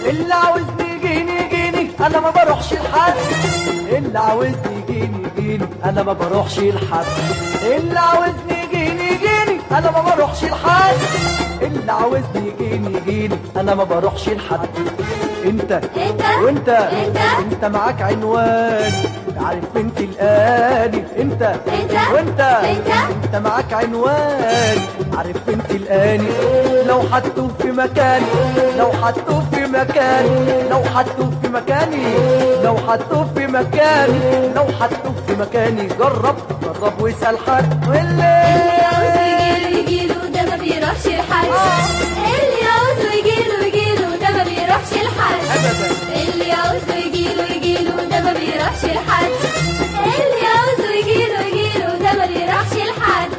اللي عاوزني يجيني يجيني انا ما بروحش لحد اللي عاوزني يجيني يجيني انا ما بروحش لحد اللي عاوزني يجيني يجيني انا ما بروحش لحد اللي عاوزني يجيني يجيني انا ما بروحش لحد انت انت وانت انت انت معاك عنوان عارف انت الاني انت انت وانت انت انت معاك عنوان عارف انت الاني لو حطوه في مكاني لو حطوه في مكاني لو حطوه في مكاني لو حطوه في مكاني لو حطوه في مكاني جرب جرب واسال حد اللي عاوزه واللي يجيله يجيله ده ما بيروحش لحد اللي عاوزه يجيله يجيله ده ما بيروحش لحد ابدا اللي عاوزه يجيله يجيله ده ما بيروحش لحد اللي عاوزه يجيله يجيله ده ما بيروحش لحد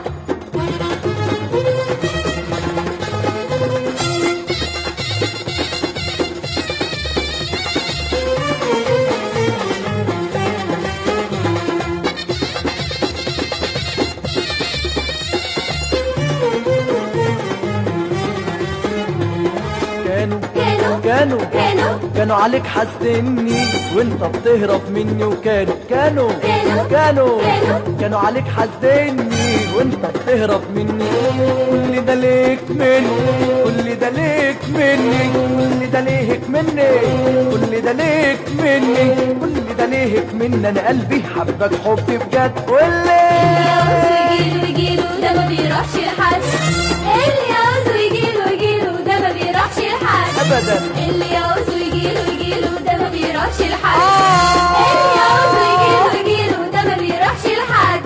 كانوا كانوا كانوا كانوا كانوا عليك حاسدني وانت بتهرب مني وكانوا كانوا كانوا كانوا كانوا كانوا عليك حاسدني وانت بتهرب مني كل ده ليك مني كل ده ليك مني كل ده ليك مني كل ده ليك مني كل ده ليك مني انا قلبي حبك حب بجد اللي عاوزه واللي يجيله يجيله ده ما بيروحش لحد اللي عاوزه يجيله يجيله ده ما بيروحش لحد ابدا اللي عاوزه يجيله يجيله ده ما بيروحش لحد آه. اللي عاوزه يجيله يجيله ده ما بيروحش لحد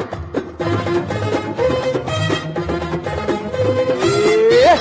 إيه.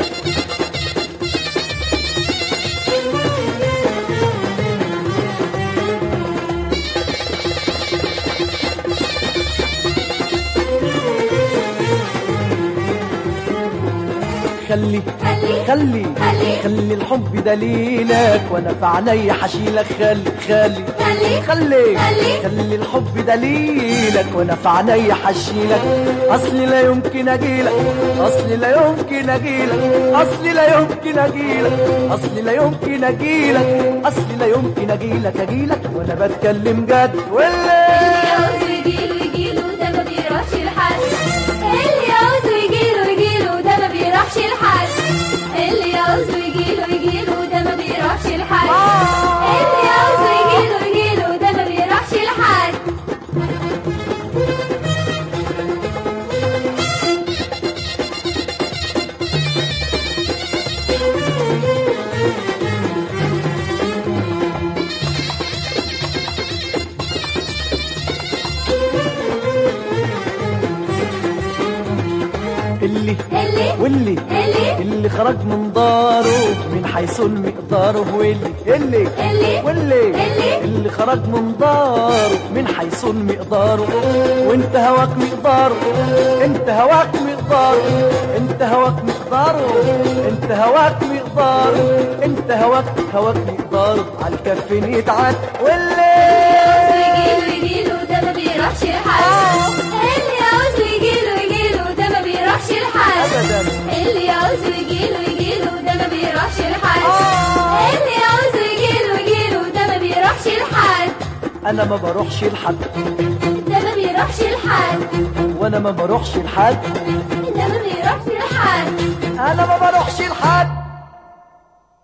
خلي خلي خلي خلي خلي الحب دليلك وانا في عيني حشيلك خلي خلي خلي خلي خلي. خلي الحب دليلك وانا في عيني حشيلك اصلي لا يمكن اجيلك اصلي لا يمكن اجيلك اصلي لا يمكن اجيلك اصلي لا يمكن اجيلك اصلي لا يمكن اجيلك اجيلك وانا بتكلم جد اللي واللي عاوزه يجيله يجيله ده ما بيروحش لحد اللي عاوزه يجيله يجيله ده ما بيروحش لحد اللي عاوزه يجيله يجيله ده ما بيروحش لحد اللي عاوزه يجيله يجيله ده ما بيروحش لحد اللي اللي واللي اللي اللي خرج من داره من حيث المقدار واللي اللي اللي واللي اللي اللي خرج من داره من حيث المقدار وانت هواك مقداره انت هواك مقداره انت هواك مقداره انت هواك مقداره انت هواك هواك مقداره على الكف يتعاد واللي يجيله يجيله ده ما بيروحش لحد اللي عاوزه يجيله يجيله ده ما بيروحش لحد ابدا اللي عاوزه يجيله يجيله ده ما بيروحش لحد اللي عاوزه يجيله يجيله ده ما بيروحش لحد انا ما بروحش لحد ده ما بيروحش لحد وانا ما بروحش لحد ده ما بيروحش لحد انا ما بروحش لحد